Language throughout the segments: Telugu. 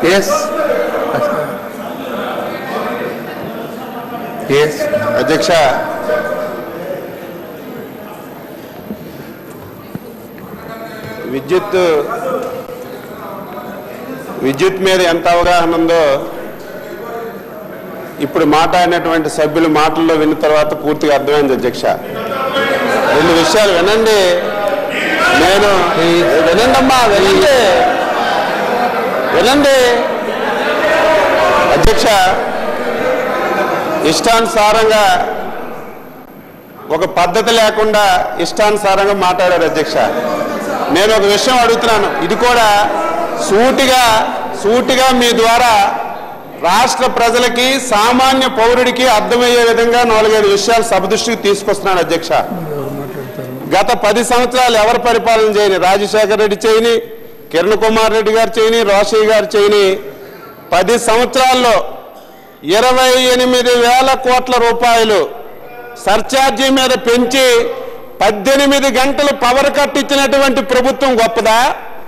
ఎస్ ఎస్ అధ్యక్ష విద్యుత్ విద్యుత్ మీద ఎంత అవగాహన ఉందో ఇప్పుడు మాట్లాడినటువంటి సభ్యుల మాటల్లో విన్న తర్వాత పూర్తిగా అర్థమైంది అధ్యక్ష రెండు విషయాలు వినండి నేను వినండి అమ్మా వినండి వినండి అధ్యక్ష ఇష్టానుసారంగా ఒక పద్ధతి లేకుండా ఇష్టానుసారంగా మాట్లాడారు అధ్యక్ష నేను ఒక విషయం అడుగుతున్నాను ఇది కూడా సూటిగా సూటిగా మీ ద్వారా రాష్ట్ర ప్రజలకి సామాన్య పౌరుడికి అర్థమయ్యే విధంగా నాలుగైదు విషయాలు సభ దృష్టికి తీసుకొస్తున్నాను అధ్యక్ష గత పది సంవత్సరాలు ఎవరు పరిపాలన చేయని రాజశేఖర రెడ్డి చేయని కిరణ్ కుమార్ రెడ్డి గారు చేయని రోషయ్య గారు చేయని పది సంవత్సరాల్లో ఇరవై ఎనిమిది వేల కోట్ల రూపాయలు సర్ఛార్జీ మీద పెంచి పద్దెనిమిది గంటలు పవర్ కట్ ఇచ్చినటువంటి ప్రభుత్వం గొప్పదా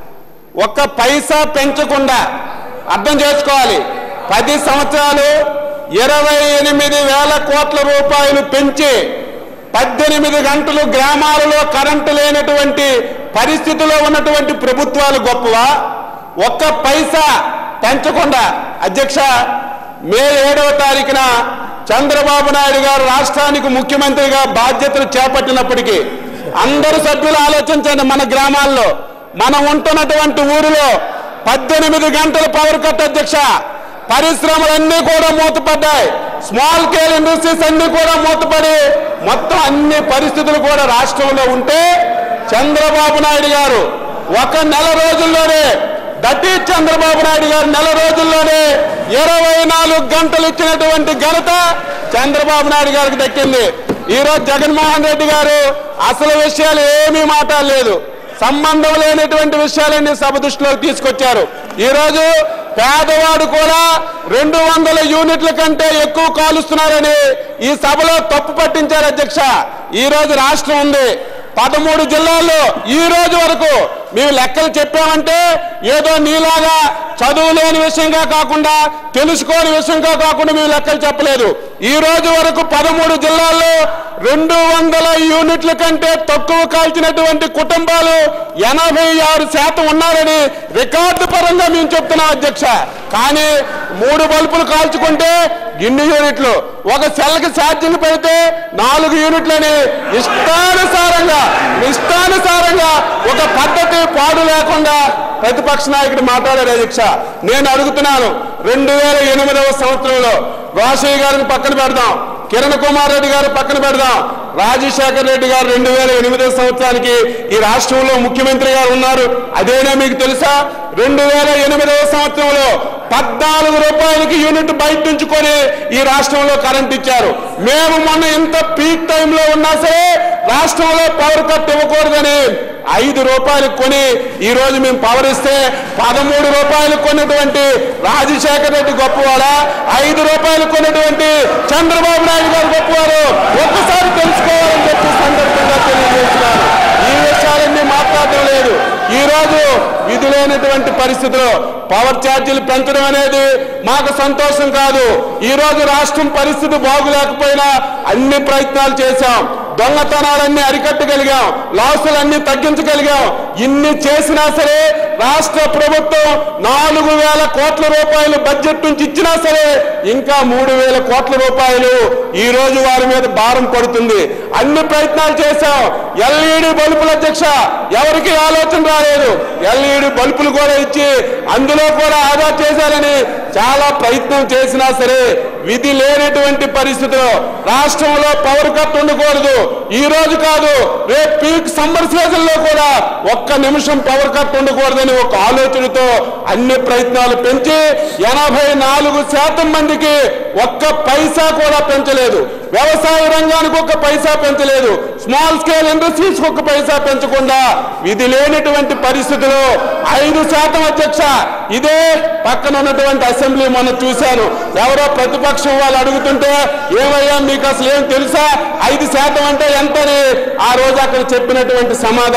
ఒక్క పైసా పెంచకుండా అర్థం చేసుకోవాలి పది సంవత్సరాలు ఇరవై ఎనిమిది వేల కోట్ల రూపాయలు పెంచి పద్దెనిమిది గంటలు గ్రామాలలో కరెంటు లేనటువంటి పరిస్థితిలో ఉన్నటువంటి ప్రభుత్వాలు గొప్పవా ఒక్క పైసా పెంచకుండా అధ్యక్ష మే ఏడవ తారీఖున చంద్రబాబు నాయుడు గారు రాష్ట్రానికి ముఖ్యమంత్రిగా బాధ్యతలు చేపట్టినప్పటికీ అందరు సభ్యులు ఆలోచించండి మన గ్రామాల్లో మనం ఉంటున్నటువంటి ఊరిలో పద్దెనిమిది గంటలు పవర్ కట్ అధ్యక్ష పరిశ్రమలన్నీ కూడా మూతపడ్డాయి స్మాల్ స్కేల్ ఇండస్ట్రీస్ అన్ని కూడా మూతపడి మొత్తం అన్ని పరిస్థితులు కూడా రాష్ట్రంలో ఉంటే చంద్రబాబు నాయుడు గారు ఒక నెల రోజుల్లోనే దట్ ఈజ్ చంద్రబాబు నాయుడు గారు నెల రోజుల్లోనే ఇరవై నాలుగు గంటలు ఇచ్చినటువంటి ఘనత చంద్రబాబు నాయుడు గారికి దక్కింది ఈరోజు జగన్మోహన్ రెడ్డి గారు అసలు విషయాలు ఏమీ మాట్లాడలేదు సంబంధం లేనటువంటి విషయాలన్నీ సభ దృష్టిలోకి తీసుకొచ్చారు ఈ రోజు పేదవాడు కూడా రెండు వందల యూనిట్ల కంటే ఎక్కువ కాలుస్తున్నారని ఈ సభలో తప్పు పట్టించారు అధ్యక్ష ఈ రోజు రాష్ట్రం ఉంది పదమూడు జిల్లాల్లో ఈ రోజు వరకు మేము లెక్కలు చెప్పామంటే ఏదో నీలాగా చదువు లేని విషయంగా కాకుండా తెలుసుకోని విషయంగా కాకుండా మేము లెక్కలు చెప్పలేదు ఈ రోజు వరకు పదమూడు జిల్లాల్లో రెండు వందల యూనిట్ల కంటే తక్కువ కాల్చినటువంటి కుటుంబాలు ఎనభై ఆరు శాతం ఉన్నారని రికార్డు పరంగా మేము చెప్తున్నాం అధ్యక్ష కానీ మూడు బల్బులు కాల్చుకుంటే ఇన్ని యూనిట్లు ఒక సెల్కి ఛార్జింగ్ పెడితే నాలుగు యూనిట్లని ఇష్టానుసారంగా ఇష్టానుసారంగా ఒక పద్ధతి పాడు లేకుండా ప్రతిపక్ష నాయకుడు మాట్లాడారు అధ్యక్ష నేను అడుగుతున్నాను రెండు వేల ఎనిమిదవ సంవత్సరంలో రోషయ్య గారిని పక్కన పెడదాం కిరణ్ కుమార్ రెడ్డి గారు పక్కన పెడదాం రాజశేఖర రెడ్డి గారు రెండు వేల ఎనిమిదవ సంవత్సరానికి ఈ రాష్ట్రంలో ముఖ్యమంత్రి గారు ఉన్నారు అదేనా మీకు తెలుసా రెండు వేల ఎనిమిదవ సంవత్సరంలో పద్నాలుగు రూపాయలకి యూనిట్ బయట నుంచుకొని ఈ రాష్ట్రంలో కరెంట్ ఇచ్చారు మేము మొన్న ఇంత పీక్ టైంలో ఉన్నా సరే రాష్ట్రంలో పవర్ కట్ ఇవ్వకూడదని ఐదు రూపాయలు కొని ఈ రోజు మేము పవర్ ఇస్తే పదమూడు రూపాయలు కొన్నటువంటి రాజశేఖర రెడ్డి గొప్పవాడా ఐదు రూపాయలు కొన్నటువంటి చంద్రబాబు నాయుడు గారు గొప్పవారు ఒక్కసారి తెలుసుకోవాలని చెప్పి సందర్భంగా తెలియజేస్తున్నారు ఈ విషయాలన్నీ మాట్లాడడం లేదు ఈ రోజు విధులైనటువంటి పరిస్థితిలో పవర్ ఛార్జీలు పెంచడం అనేది మాకు సంతోషం కాదు ఈ రోజు రాష్ట్రం పరిస్థితి బాగులేకపోయినా అన్ని ప్రయత్నాలు చేశాం దొంగతనాలన్నీ అరికట్టగలిగాం లాసులన్నీ తగ్గించగలిగాం ఇన్ని చేసినా సరే రాష్ట్ర ప్రభుత్వం నాలుగు వేల కోట్ల రూపాయలు బడ్జెట్ నుంచి ఇచ్చినా సరే ఇంకా మూడు వేల కోట్ల రూపాయలు ఈ రోజు వారి మీద భారం పడుతుంది అన్ని ప్రయత్నాలు చేశాం ఎల్ఈడి బల్బుల అధ్యక్ష ఎవరికి ఆలోచన రాలేదు ఎల్ఈడి బల్బులు కూడా ఇచ్చి అందులో కూడా ఆదా చేశారని చాలా ప్రయత్నం చేసినా సరే విధి లేనటువంటి పరిస్థితిలో రాష్ట్రంలో పవర్ కట్ ఉండకూడదు ఈ రోజు కాదు రేపు పీక్ సమ్మర్ సీజన్ లో కూడా ఒక్క నిమిషం పవర్ కట్ ఉండకూడదని ఒక ఆలోచనతో అన్ని ప్రయత్నాలు పెంచి ఎనభై నాలుగు శాతం మందికి ఒక్క పైసా కూడా పెంచలేదు వ్యవసాయ రంగానికి ఒక్క పైసా పెంచలేదు స్మాల్ స్కేల్ ఇండస్ట్రీస్ ఒక్క పైసా పెంచకుండా విధి లేనటువంటి పరిస్థితిలో ఐదు శాతం అధ్యక్ష ఇదే పక్కన ఉన్నటువంటి అసెంబ్లీ మొన్న చూశాను ఎవరో ప్రతిపక్షం వాళ్ళు అడుగుతుంటే ఏమయ్యా మీకు అసలు ఏం తెలుసా ఐదు శాతం అంటే ఎంతని ఆ రోజు అక్కడ చెప్పినటువంటి సమాధానం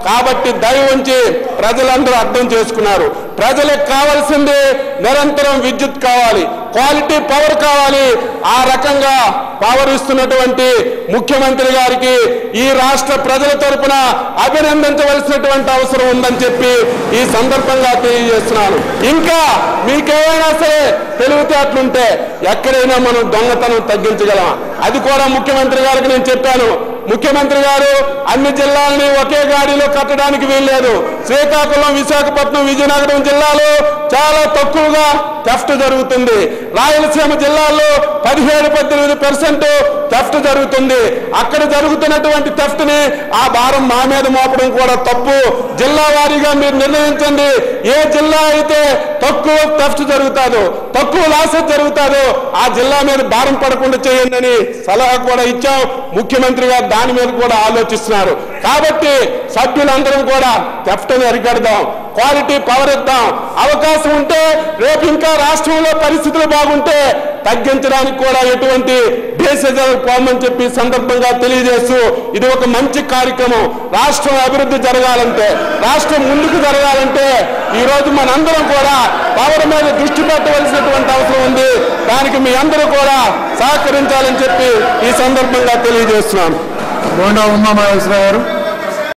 కాబట్టి దయ ఉంచి ప్రజలందరూ అర్థం చేసుకున్నారు ప్రజలకు కావాల్సింది నిరంతరం విద్యుత్ కావాలి క్వాలిటీ పవర్ కావాలి ఆ రకంగా పవర్ ఇస్తున్నటువంటి ముఖ్యమంత్రి గారికి ఈ రాష్ట్ర ప్రజల తరపున అభినందించవలసినటువంటి అవసరం ఉందని చెప్పి ఈ సందర్భంగా తెలియజేస్తున్నాను ఇంకా మీకేమైనా సరే తెలివితేటలుంటే ఎక్కడైనా మనం దొంగతనం తగ్గించగలం అది కూడా ముఖ్యమంత్రి గారికి నేను చెప్పాను ముఖ్యమంత్రి గారు అన్ని జిల్లాలని ఒకే గాడిలో కట్టడానికి వీల్లేదు శ్రీకాకుళం విశాఖపట్నం విజయనగరం జిల్లాలో చాలా తక్కువగా థెఫ్ట్ జరుగుతుంది రాయలసీమ జిల్లాల్లో పదిహేడు పద్దెనిమిది పర్సెంట్ థెఫ్ట్ జరుగుతుంది అక్కడ జరుగుతున్నటువంటి థెఫ్ట్ ని ఆ భారం మా మీద మోపడం కూడా తప్పు జిల్లా వారీగా మీరు నిర్ణయించండి ఏ జిల్లా అయితే తక్కువ థెఫ్ట్ జరుగుతాదో తక్కువ లాసెస్ జరుగుతాదో ఆ జిల్లా మీద భారం పడకుండా చేయండి అని సలహా కూడా ఇచ్చాం ముఖ్యమంత్రి గారు దాని మీద కూడా ఆలోచిస్తున్నారు కాబట్టి సభ్యులందరం కూడా థెఫ్ట్ని అరికడదాం క్వాలిటీ పవర్ ఇద్దాం అవకాశం ఉంటే రేపు ఇంకా రాష్ట్రంలో పరిస్థితులు బాగుంటే తగ్గించడానికి కూడా ఎటువంటి బేసిజాలు పోమని చెప్పి ఈ సందర్భంగా తెలియజేస్తూ ఇది ఒక మంచి కార్యక్రమం రాష్ట్రం అభివృద్ధి జరగాలంటే రాష్ట్రం ముందుకు జరగాలంటే ఈ రోజు మనందరం కూడా పవర్ మీద దృష్టి పెట్టవలసినటువంటి అవసరం ఉంది దానికి మీ అందరూ కూడా సహకరించాలని చెప్పి ఈ సందర్భంగా తెలియజేస్తున్నాను బోండా ఉమామహేశ్వర గారు